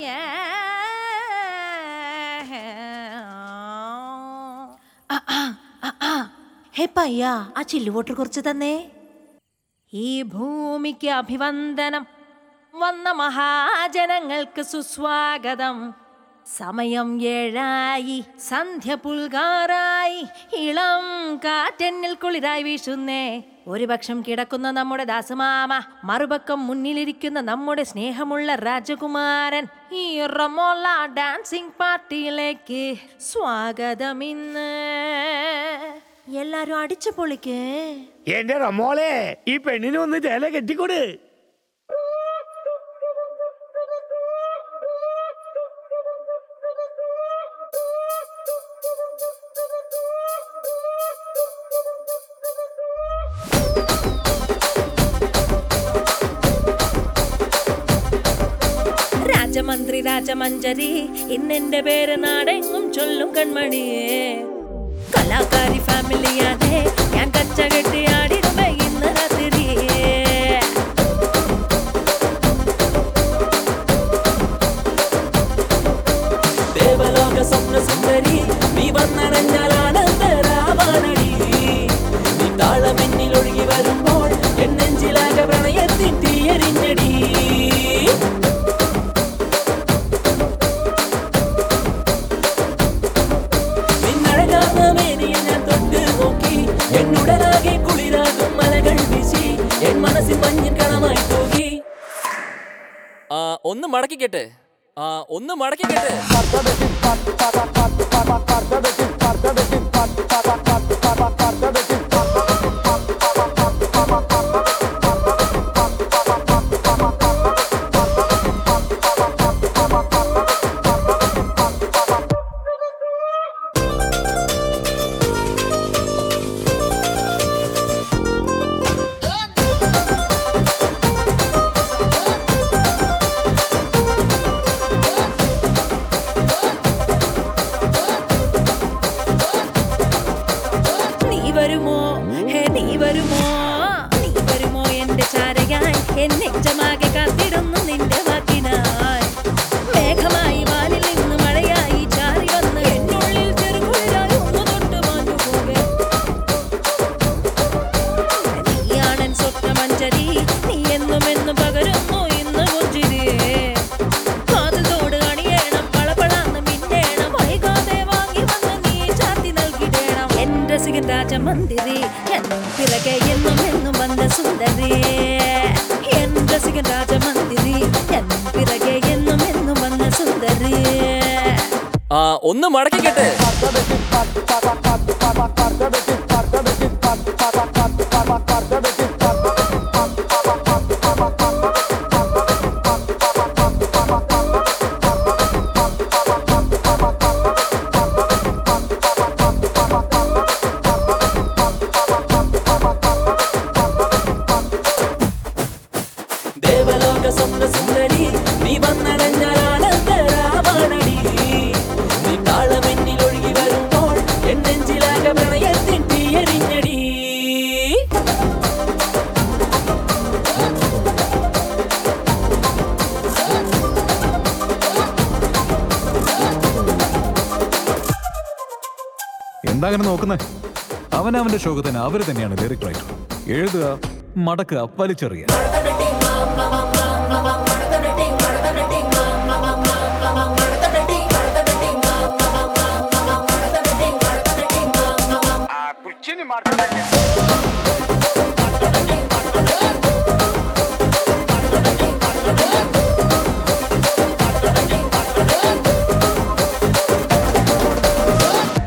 ഹേ പയ്യ ആ ചില്ലു വാട്ടർ കുറച്ച് തന്നേ ഈ ഭൂമിക്ക് അഭിവന്ദനം വന്ന മഹാജനങ്ങൾക്ക് സുസ്വാഗതം സമയം ഏഴായി സന്ധ്യ പുൽകാറായി ഇളം കാറ്റെന്നിൽ കുളിരായി വീശുന്നേ ഒരു പക്ഷം കിടക്കുന്ന നമ്മുടെ ദാസമാമ മറുപക്കം മുന്നിലിരിക്കുന്ന നമ്മുടെ സ്നേഹമുള്ള രാജകുമാരൻ ഈ റമോള ഡാൻസിംഗ് പാർട്ടിയിലേക്ക് സ്വാഗതം ഇന്ന് എല്ലാരും അടിച്ചു പൊളിക്കേ എന്റെ റമോളെ ഈ പെണ്ണിനെ ഒന്ന് ചേല കെട്ടിക്കൊട് രാജമന്ത്രി രാജമഞ്ചരി ഇന്നെന്റെ പേര് നാടെങ്ങും ചൊല്ലും കൺമണിയേ കലാകാരി ഫാമിലിയാണ് ഞാൻ കച്ച കെട്ടി ആടിടുമേ ഇന്ന് രാത്രിയേ ദേവലോക സ്വപ്ന സുന്ദരി നീ വന്നണഞ്ഞാൽ ആനന്ദരാവാനടി നീ താളമെന്നിൽ ഒഴുകി വരുമ്പോൾ എൻ നെഞ്ചിലാകെ പ്രണയത്തിൻ തീയരിഞ്ഞടി നിന്നഴകാർന്ന മേനിയെ ഞാൻ തൊട്ട് നോക്കി എന്നുടലാകെ കുളിരാകും മലകൾ വീശി എൻ മനസ്സിൽ മഞ്ഞിൻ കണമായി തൂകി ആ ഒന്ന് മടക്കിക്കെട്ട് ആ ഒന്ന് മടക്കിക്കെട്ട് നീ വരുമോ ഹേ നീ വരുമോ നീ വരുമോ എന്റെ ചാരയായി എൻ നെഞ്ചമാകെ കാത്തിടുന്നു നിന്റെ വാക്കിനായി മേഘമായി വാനിൽ നിന്ന് മഴയായി ചാരി വന്ന് എന്നുള്ളിൽ ചെറുകുളിരായി ഒന്ന് തൊട്ട് മാഞ്ഞു പോകെ നീയാണൻ സ്വപ്നമഞ്ചരി നീ എന്നും എന്നും പകരുന്നു ഇന്ന് പുഞ്ചിരിയേ കാതുതോട് അണിയണം പളപളാന്ന് മിന്നേണം വൈകാതെ വാങ്ങി വന്ന് നീ ചാർത്തി നൽകിടേണം എൻ രസികൻ രാജമന്ദിരി എൻ പിറകെ എന്നും എന്നും വന്ന സുന്ദരി എൻ രസികൻ രാജമന്ദിരി എൻ പിറകെ എന്നും എന്നും വന്ന സുന്ദരി ആ ഒന്ന് മടക്കിക്കെട്ട് ദേവലോക സ്വപ്ന സുന്ദരി നീ വന്നടഞ്ഞാൽ ആനന്ദരാവാനടി നീ താളമെന്നിൽ ഒഴുകി വരുമ്പോൾ എൻ നെഞ്ചിലാകെ പ്രണയത്തിൻ തീയരിഞ്ഞടി എന്താ അങ്ങനെ നോക്കുന്നേ അവൻ അവന്റെ ശോകത്തിന് അവര് തന്നെയാണ് ലിറിക് റൈറ്റർ എഴുതുക മടക്കുക വലിച്ചെറിയുക ಆ ಕುರ್ಚಿನಿ ಮಾಡ್ತಾರೆ